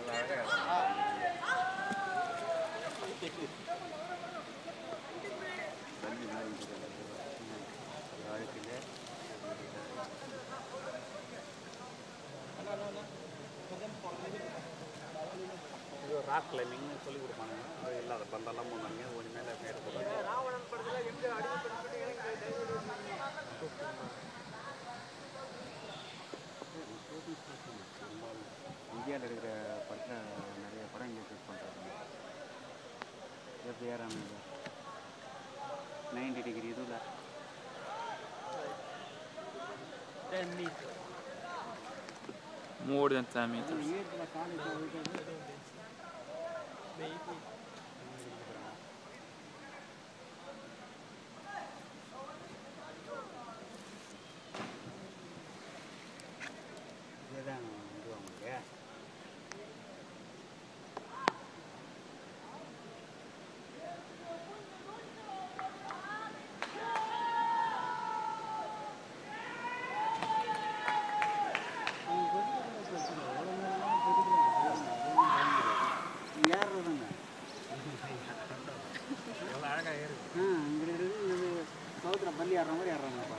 இது ராக் கிளைம்பிங்னு சொல்லி கொடுப்பாங்க அது இல்லாத பந்தெல்லாம் போனாங்க ஒரு மேலே மேலே போகிறாங்க இந்தியாவில் இருக்கிற படத்தில் நிறைய படம் இங்கே ஷூட் பண்ணுறாங்க எப்படி ஏறாமல் நைன்டி டிகிரி இதுல More than 10 meters. ஏற்றில் காலேஜ் போயிட்டு இதுதான் இது உங்களுக்கு ஏறுறதுங்க ஆ இங்கே இருக்குது இது சவுத்தில் பள்ளி ஏறுற மாதிரி ஏறுறாங்க